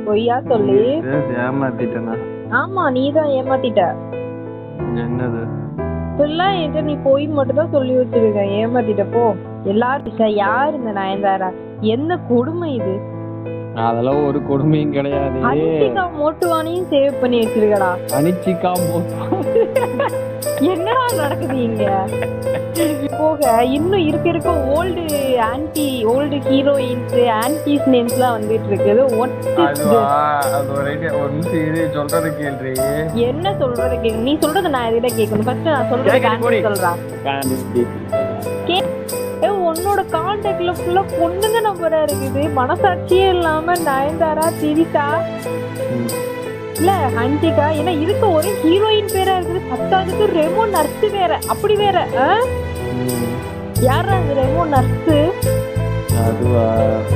பொய்யா சொல்லி பேசி ஏமாத்திட்டேனா ஆமா நீ தான் ஏமாத்திட்ட என்னது இப்பெல்லாம் என்கிட்ட நீ பொய் மட்டும் தான் சொல்லி வச்சிருக்க ஏமாத்திட்ட போ எல்லாரும் ச்சே, யார் இந்த நயன்தாரா என்ன கொடுமை இது அதெல்லாம் ஒரு கொடுமையும் கிடையாது அன்சிகா மோட்டுவானையும் சேவ் பண்ணி வச்சிருக்கடா அனிச்சிக்கா மோட்டோ என்னடா நடக்குது இங்க போக இன்னும் இருக்க இருக்க old aunty old heroines aunties நேம்ஸ்லாம் வந்துட்டு இருக்குது What is அதுவா this? அது ஒரு idea. ஒரு நிமிஷம் இரு சொல்றத கேள்றி என்ன சொல்றது கேட்கணும் நீ சொல்றது நான் எதிட கேட்கணும் ஃபர்ஸ்ட் நான் சொல்றது கேக்குது, போடி. ஆன்சர் சொல்றேன் கே ஏ, உன்னோட கான்டாக்ட்ல ஃபுல்லா பொண்ணுங்க நம்பரா இருக்குது மனசாட்சியே இல்லாம நயன்தாரா திரிசா இல்ல ஹன்சிகா ஏன்னா இருக்க ஒரே ஹீரோயின் பேரா இருக்குது பத்தாவதுக்கு ரெமோ நர்ஸ் வேற அப்படி வேற ஆ? யாரா அந்த ரெமோ நர்ஸ் அதுவா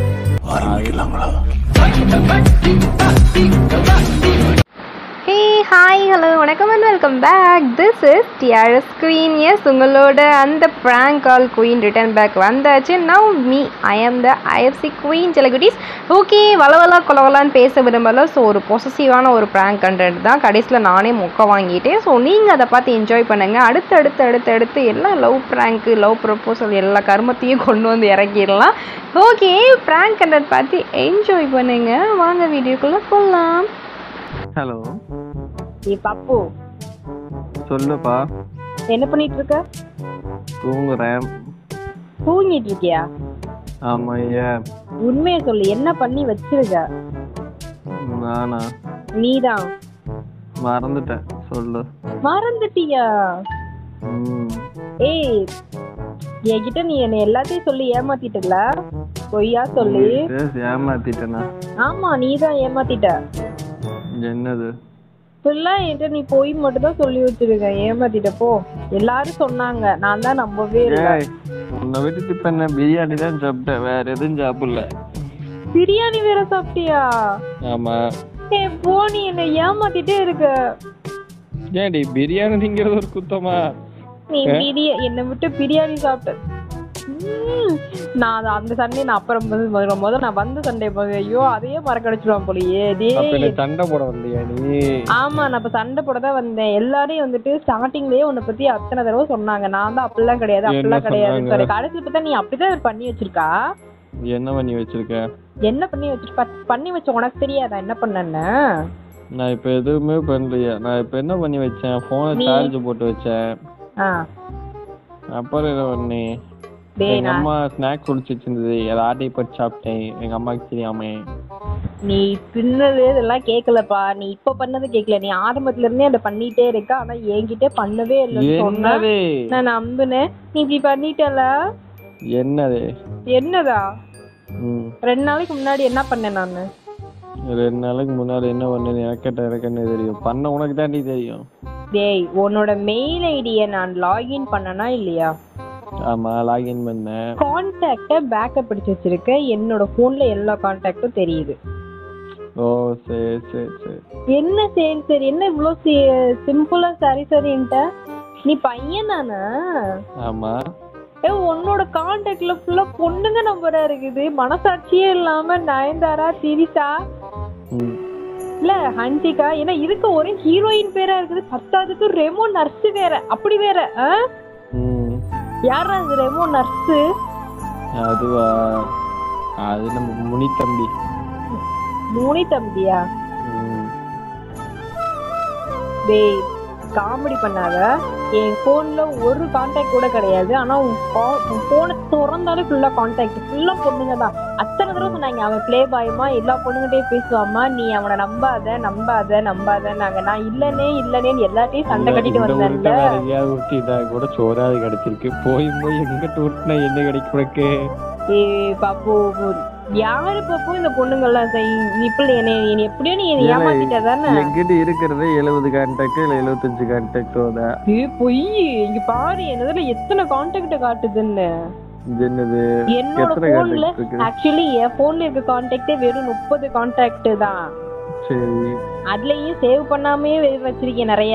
ஹே ஹாய் ஹலோ வணக்கம் and welcome back this is TRS queen yes உங்களோட அந்த prank call queen return back வந்தாச்சு now me I am the IFC queen செலகுட்டிஸ் ஓகே வளவலா கொலவலான்னு பேச விரும்பல ஸோ ஒரு பொசசிவான ஒரு ப்ராங்க் கண்டென்ட் தான் கடைசியில் நானே மொக்க வாங்கிட்டேன் ஸோ நீங்கள் அதை பார்த்து என்ஜாய் பண்ணுங்கள் அடுத்து அடுத்து அடுத்து அடுத்து எல்லா லவ் ப்ராங்க்கு லவ் ப்ரப்போசல் எல்லா கர்மத்தையும் கொண்டு வந்து இறக்கிடலாம் ஓகே ப்ராங்க் கண்டென்ட் பார்த்து என்ஜாய் பண்ணுங்கள் வாங்க வீடியோக்குள்ளே போகலாம் ஹலோ ஏ பப்பு சொல்லுப்பா என்ன பண்ணிட்டு இருக்க தூங்குறேன் தூங்கிட்டு இருக்கியா ஆமா ஏன் உண்மையை சொல்லு என்ன பண்ணி வச்சிருக்க நானா நீதான் மறந்துட்டேன் சொல்லு மறந்துட்டியா ம் ஏய் என்கிட்ட நீ என்ன எல்லாத்தையும் சொல்லி ஏமாத்திட்டல பொய்யா சொல்லி பேசி ஏமாத்திட்டேனா ஆமா நீதான் ஏமாத்திட்ட என்னது ஃபுல்லா என்கிட்ட நீ பொய் மட்டும் தான் சொல்லி வச்சிருக்க ஏமாத்திட்ட போ எல்லாரும் சொன்னாங்க நான் தான் நம்பவே இல்லை ஏய் உன்னை விட்டுட்டு இப்ப என்ன பிரியாணி தான் சாப்பிட்டேன் வேற எதுவும் சாப்பிடல பிரியாணி வேற சாப்பிட்டியா ஆமா ஏ போ நீ என்ன ஏமாத்திட்டே இருக்க ஏன்டி பிரியாணி திங்கிறது ஒரு குத்தமா நீ பிரியா என்னை விட்டு பிரியாணி சாப்பிட்ட ம், நான் அது அந்த சண்டே நான் அப்புறம் வந்து முதல்ல முதல்ல நான் வந்த சண்டே போது ஐயோ அதையே மறக்கடிச்சிருவான் போலயே அப்ப டேய் என்ன சண்டை போட வந்தியா நீ ஆமா நான் இப்ப சண்டை போட தான் வந்தேன் எல்லாரையும் வந்துட்டு ஸ்டார்டிங்லயே உன்னை பத்தி அத்தனை தடவை சொன்னாங்க நான் தான் அப்படிலாம் கிடையாது என்ன அப்படிலாம் கிடையாது சொன்னாங்க? சரி கடைசியில் பார்த்தா நீ அப்படிதான் பண்ணி வச்சிருக்கா என்ன பண்ணி வச்சிருக்க என்ன பண்ணி வச்சிருக்க பண்ணி வச்ச உனக்கு தெரியாதா என்ன பண்ணன்னு நான் இப்ப எதுவுமே பண்ணலையே நான் இப்ப என்ன பண்ணி வச்சேன் போனை நீ- சார்ஜ் போட்டு வச்சேன் ஆ அப்புறம் என்ன பண்ணி டேய் எங்க நான் அம்மா ஸ்நாக்ஸ் குடிச்சு வச்சிருந்தது அதை ஆட்டை போட்டு சாப்பிட்டேன் எங்க அம்மாக்கு தெரியாம நீ தின்னது இதெல்லாம் கேட்கலப்பா நீ இப்ப பண்ணது கேட்கல நீ ஆரம்பத்துல இருந்தே அதை பண்ணிட்டே இருக்க ஆனா என்கிட்ட பண்ணவே இல்லைன்னு சொன்ன என்னது நான் நம்புனேன் நீ இப்படி பண்ணிட்டல என்னது என்னதா ம் ரெண்டு நாளைக்கு முன்னாடி என்ன பண்ணேன் நானு ரெண்டு நாளைக்கு முன்னாடி என்ன பண்ணேன்னு எனக்கு எனக்கு என்ன தெரியும் பண்ண உனக்கு தாண்டி தெரியும் டேய் உன்னோட மெயில் ஐடியை நான் லாகின் பண்ணனா இல்லையா ஆமா லாகின் பண்ணேன் கான்டாக்ட பேக்கப் பிடிச்சு வச்சிருக்க என்னோட போன்ல எல்லா கான்டாக்டும் தெரியுது ஓ சரி சரி சரி என்ன சரி சரி என்ன இவ்வளோ சிம்பிளா சரி சரின்ட்ட நீ பையன் தானே ஆமா ஏ உன்னோட கான்டாக்ட்ல ஃபுல்லா பொண்ணுங்க நம்பரா இருக்குது மனசாட்சியே இல்லாம நயன்தாரா திரிசா ம் இல்ல ஹன்சிகா ஏன்னா இருக்க ஒரே ஹீரோயின் பேரா இருக்குது பத்தாவதுக்கு ரெமோ நர்ஸ் வேற அப்படி வேற ஆ? ம் யாரா அது ரெமோ நர்ஸ் அதுவா அது நம்ம முனி தம்பி மூனி தம்பியா ம் டேய் காமெடி பண்ணாத என் போன்ல ஒரு கான்டாக்ட் கூட கிடையாது ஆனா உன் call- உன் போனை திறந்தாலே ஃபுல்லா கான்டாக்ட் ஃபுல்லா பொண்ணுங்க தான் அத்தனை தடவை சொன்னாங்க அவன் ப்ளே பாயமா எல்லா பொண்ணுகிட்டயும் பேசுவாமா நீ அவனை நம்பாத நம்பாத நம்பாத நாங்க நான் இல்லனே இல்லனேன்னு எல்லாத்தையும் சண்டை கட்டிட்டு இந்த வந்தேன்ல உருட்டை வேற எங்கேயாவது உருட்டி இதா கூட சோறாது கிடைச்சிருக்கு போய் போய் எங்கிட்ட உருட்டினா என்ன கிடைக்கும் உனக்கு ஏ பாப்பு யாரு பாப்பு இந்த பொண்ணுங்கெல்லாம் செய் இப்படி என்னை என்னை எப்படியோ நீ என்னை ஏலே, ஏமாத்திட்ட தானே என்கிட்ட இருக்கிறது எழுபது கான்டாக்ட் இல்ல எழுபத்தஞ்சு கான்டாக்ட் தான் ஏ பொய் இங்க பாரு என்னதுல எத்தனை கான்டாக்ட் காட்டுதுன்னு இது என்னது என்னோட எத்தனை போன்ல கான்டாக்ட் இருக்கு ஆக்சுவலி என் போன்ல இருக்க கான்டாக்டே வெறும் முப்பது கான்டாக்ட் தான் சரி அதுலயும் சேவ் பண்ணாமே வெ- வச்சிருக்கேன் நிறைய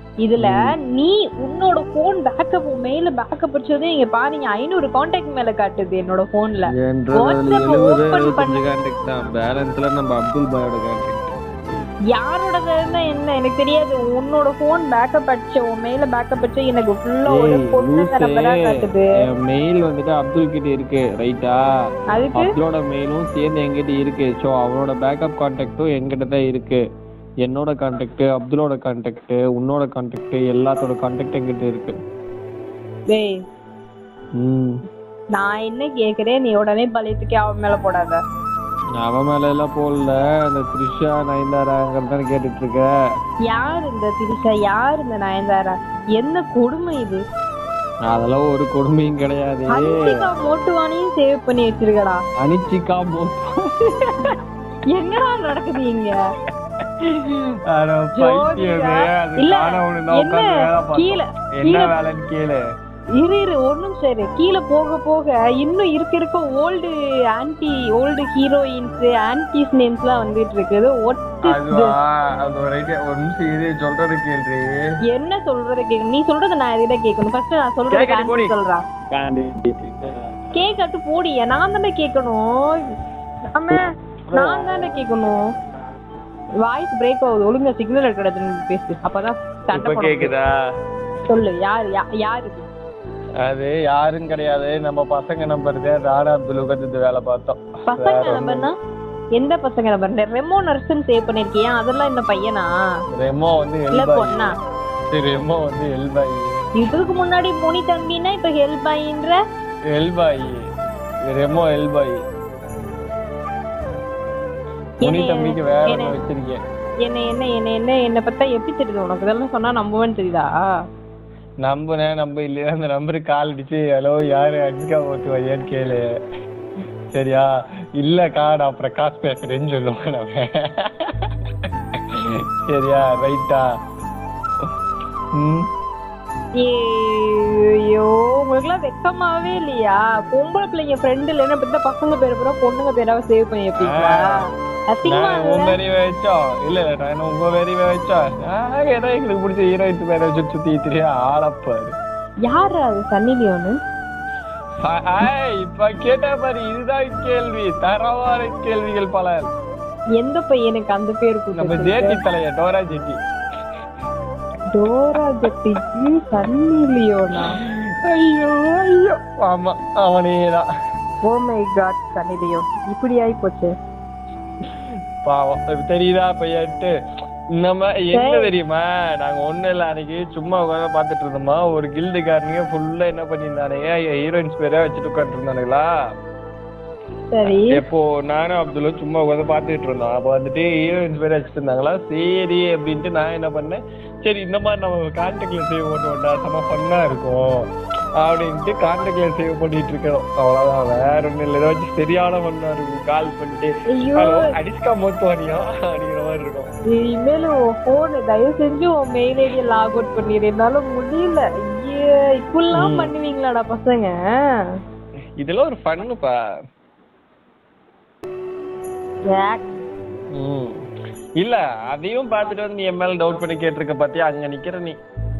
இதுல நீ உன்னோட போன் பேக்கப் மேல பேக்கப் வச்சது இங்க பாருங்க ஐநூறு கான்டாக்ட் மேல காட்டுது என்னோட போன்ல என்றதுல WhatsApp எழுபது open எழுபத்தஞ்சு கான்டாக்ட் தான் பேலன்ஸ்ல நம்ம அப்துல் பாயோட கான்டாக்ட் யாரோடது இருந்தா என்ன எனக்கு தெரியாது உன்னோட போன் பேக்கப் அடிச்ச உன் மேல பேக்கப் அடிச்ச எனக்கு ஃபுல்லா ஒரு ஏய், பொண்ணு லூசே. நம்பரா காட்டுது மெயில் வந்துட்டு அப்துல் கிட்ட இருக்கு ரைட்டா அதுக்கு அப்துலோட மெயிலும் சேர்ந்து என்கிட்ட இருக்கு ஸோ அவனோட பேக்கப் கான்டாக்டும் என்கிட்ட தான் இருக்கு என்னோட கான்டாக்ட் அப்துலோட கான்டாக்ட் உன்னோட கான்டாக்ட் எல்லாத்தோட கான்டாக்ட் என்கிட்ட இருக்கு டேய் ம் நான் என்ன கேக்குறேன் நீ உடனே பழையத்துக்கே அவன் மேல போடாத அவன் மேல எல்லாம் போடல அந்த த்ரிஷா நயன்தாராங்கிறது தானே கேட்டுட்டு இருக்க யார் இந்த திரிஷா யார் இந்த நயன்தாரா என்ன கொடுமை இது அதெல்லாம் ஒரு கொடுமையும் கிடையாது ஹன்சிகா மோட்டுவானையும் சேவ் பண்ணி வச்சிருக்கடா அனிச்சிகா மோட்டோ என்னடா நடக்குது இங்க அட பைத்தியமே, அது இல்ல, காணவனு தான் என்ன? உட்கார்ந்து வேலை பார்த்தோம். கீழே, என்ன கீழே. வேலைன்னு கேளு இரு இரு ஒண்ணும் சரி கீழே போக போக இன்னும் இருக்க இருக்க old aunty old heroines aunties names எல்லாம் வந்துட்டு இருக்குது What is அதுவா this? அது ஒரு idea. ஒரு நிமிஷம் இரு, சொல்றது கேள்றி என்ன சொல்றது கேட்கணும் நீ சொல்றது நான் எதிட கேட்கணும் ஃபர்ஸ்ட் நான் சொல்றது கேக்குது, போடி. ஆன்சர் சொல்றேன் கேட்காட்டு போடிய நான் தானே கேட்கணும் ஆமா நான் தானே கேட்கணும் வாய்ஸ் பிரேக் ஆகுது ஒழுங்கா சிக்னல் இருக்கிறது பேசு அப்பதான் சண்டை இப்ப போட முடியும். கேக்குதா சொல்லு யாரு யா- யாரு இது? அது யாரும் கிடையாது நம்ம பசங்க நம்பர் தான் ராடா அப்துல் உட்காந்து வேலை பார்த்தோம் பசங்க வேற ஒண்ணும் நம்பர்னா எந்த பசங்க நம்பர் ரெமோ நர்ஸ்ன்னு சேவ் பண்ணிருக்கியா அதெல்லாம் என்ன பையனா ரெமோ வந்து இல்ல எல்பாய் பொண்ணா ரெமோ வந்து எல்பாய் இதுக்கு முன்னாடி முனி தம்பினா இப்ப ஹெல்ப் ஆயின்ற எல்பாய் ரெமோ எல்பாய் முனி என்னைய- தம்பிக்கு வேற ஒண்ணு என்ன- வச்சிருக்கேன் என்ன என்ன என்ன என்ன என்ன பத்தா எப்படி தெரியுது உனக்கு இதெல்லாம் சொன்னா நம்புவேன்னு தெரியுதா நம்புனேன் நம்ப இல்லையா அந்த நம்பருக்கு கால் அடிச்சு ஹலோ யாரு அடிக்கா ஓட்டு வையான்னு கேளு சரியா இல்லக்கா நான் அப்புறம் காசு பேசுறேன்னு சொல்லுவேன் அவன் சரியா ரைட்டா ம் ஐயோ உங்களுக்குலாம் வெக்கமாவே இல்லையா பொம்பளை பிள்ளைங்க ஃப்ரெண்ட் இல்லைன்னா இப்ப பசங்க பேர் பூரா பொண்ணுங்க பேராவை சேவ் பண்ணி வைப்பீங்களா அசிங்கமா நான் உன் பேரையும் வச்சோம் இல்ல இல்ல நான் உங்க பேரையும் வச்சோம் நாங்க ஏதோ எங்களுக்கு பிடிச்ச ஹீரோயின் பேரை வச்சு சுத்தி திரிய ஆளப்பாரு யாரு அது சன்னி லியோனு ஆ- ஆய், இப்ப கேட்ட பாரு இதுதான் கேள்வி தரவான கேள்விகள் பல எந்த பையனுக்கு அந்த பேர் நம்ம கொடுத்து ஜேட்டி தலைய டோரா ஜெட்டி டோரா ஜெட்டிக்கு சன்னி லியோனா ஐயோ ஐயோ ஆமா அவனேதான் oh my god Sunny Leone இப்படி ஆயி போச்சு பாவம் இப்ப தெரியுதா பையன்ட்டு நம்ம என்ன சரி. தெரியுமா நாங்க ஒண்ணு இல்ல அன்னைக்கு சும்மா உட்காந்து பாத்துட்டு இருந்தோமா ஒரு கில்டுக்காரனுங்க ஃபுல்லா என்ன பண்ணியிருந்தானுங்க ஹீரோயின்ஸ் பேரா வச்சுட்டு உட்காந்துட்டு இருந்தானுங்களா சரி இப்போ நானும் அப்துல்லும் சும்மா உட்காந்து பாத்துட்டு இருந்தோம் அப்ப வந்துட்டு ஹீரோயின்ஸ் பேர் வச்சுட்டு இருந்தாங்களா சரி அப்படின்ட்டு நான் என்ன பண்ணேன் சரி இந்த மாதிரி நம்ம கான்டாக்ட்ல சேவ் பண்ணுவோம்டா செம்ம ஃபன்னா இருக்கும் அப்படின்ட்டு கான்டாக்ட்ல சேவ் பண்ணிட்டு இருக்கோம் அவ்வளவுதான் வேற ஒண்ணும் இல்லை ஏதாச்சும் சரியான ஃபன்னா இருக்கும் கால் பண்ணிட்டு ஐயோ ஹலோ அடிஸ்கா மோத்துவானியா அப்படிங்கிற மாதிரி இருக்கும் இனிமேல் உன் போன் தயவு செஞ்சு உன் மெயில் ஐடியை லாக் அவுட் பண்ணிடு என்னால முடியல ஐயே இப்படிலாம் ம். பண்ணுவீங்களாடா பசங்க இதெல்லாம் ஒரு ஃபன்னுப்பா யாக். ம் இல்ல அதையும் பார்த்துட்டு வந்து நீ என் மேல டவுட் பண்ணி கேட்டிருக்க பாத்தியா அங்க நிக்கிற நீ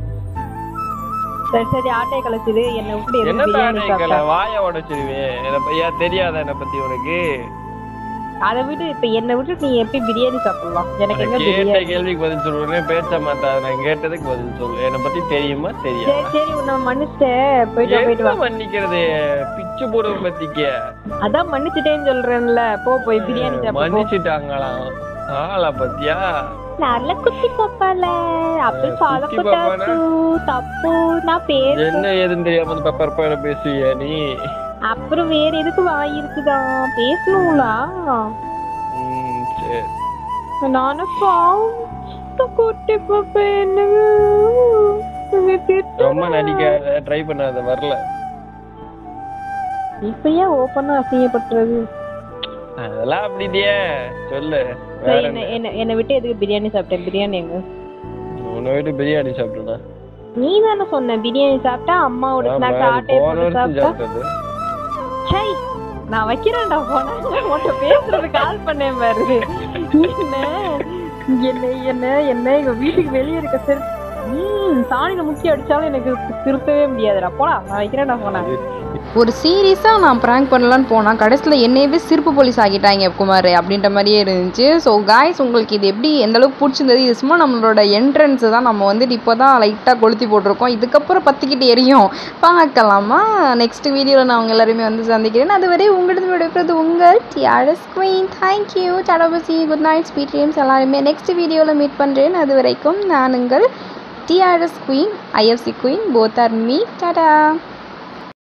சரி சரி ஆட்டையை கலைச்சிடு என்னை விட்டு எதுவும் என்ன பிரியாணி தானே சாப்பிட்டா வாய உடைச்சிருவே ஏன் தெரியாத என்ன பத்தி உனக்கு அதை விட்டு இப்ப என்னை விட்டு நீ எப்படி பிரியாணி சாப்பிடலாம் எனக்கு எங்க கேட்ட பிரியாணி கேள்விக்கு பதில் சொல்றேன் பேச மாட்டா நான் கேட்டதுக்கு பதில் சொல்லு என்னை பத்தி தெரியுமா சரி தெரியாது சரி உன்னை மன்னிச்சிட்டேன் போயிட்டு வா, போயிட்டு வா என்ன மன்னிக்கிறது பிச்சு போடுவோம் பத்திக்க அதான் மன்னிச்சிட்டேன்னு சொல்றேன்ல போ போய் பிரியாணி சாப்பிடு போ. மன்னிச்சுட்டாங்களாம் ஆளா பத்தியா நல்ல குட்டி பாப்பால அப்படி குட்டி சாலப்பட்டாச்சு தப்பு நான் பேர் என்ன ஏதுன்னு தெரியாம வந்து பெப்பர் பாயில பேசுவியா நீ அப்புறம் வேற எதுக்கு வாய் இருக்குதா பேசணுங்களா ம், சரி நானும் பாவம் இந்த குட்டி பாப்பா என்ன ரொம்ப நடிக்காத ட்ரை பண்ணாத வரல இப்ப ஏன் ஓப்பனா அசிங்கப்படுத்துறது அதெல்லாம் அப்படிடியே சொல்லு சரி வேற என்ன என்ன என்ன என்னை விட்டு எதுக்கு பிரியாணி சாப்பிட்டேன் பிரியாணி எங்க உன்னை விட்டு பிரியாணி சாப்பிட்டுனா நீ தானே சொன்ன பிரியாணி சாப்பிட்டா அம்மாவோட ஸ்நாக்ஸ் ஆட்டையை போன போட்டு வருஷம் சாப்பிட்டா சாப்பிட்டது சை நான் வைக்கிறேன்டா போன உன்கிட்ட பேசுறது கால் பண்ணேன் பாரு என்ன என்ன என்ன என்ன எங்க வீட்டுக்கு வெளியே இருக்க செல் ம் சாணியில முக்கிய அடிச்சாலும் எனக்கு திருத்தவே முடியாதுடா போடா நான் வைக்கிறேன்டா போனேன் ஒரு சீரியஸாக நான் ப்ராங்க் பண்ணலான்னு போனால் கடைசியில் என்னையவே சிரிப்பு போலீஸ் ஆக்கிட்டாங்க குமார் அப்படின்ற மாதிரியே இருந்துச்சு ஸோ காய்ஸ் உங்களுக்கு இது எப்படி எந்த அளவுக்கு பிடிச்சிருந்தது இது சும்மா நம்மளோட என்ட்ரன்ஸு தான் நம்ம வந்துட்டு இப்போ தான் லைட்டாக கொளுத்தி போட்டிருக்கோம் இதுக்கப்புறம் பற்றிக்கிட்டு எரியும் பார்க்கலாமா நெக்ஸ்ட் வீடியோவில் நான் அவங்க எல்லாருமே வந்து சந்திக்கிறேன் அதுவரை உங்களது விடைபெறுவது உங்கள் டிஆர்எஸ் குயின் தேங்க்யூ டடபசி குட் நைட் ஸ்வீட் ட்ரீம்ஸ் எல்லாருமே நெக்ஸ்ட் வீடியோவில் மீட் பண்ணுறேன் அது வரைக்கும் நான் உங்கள் TRS queen IFC queen both are me Tata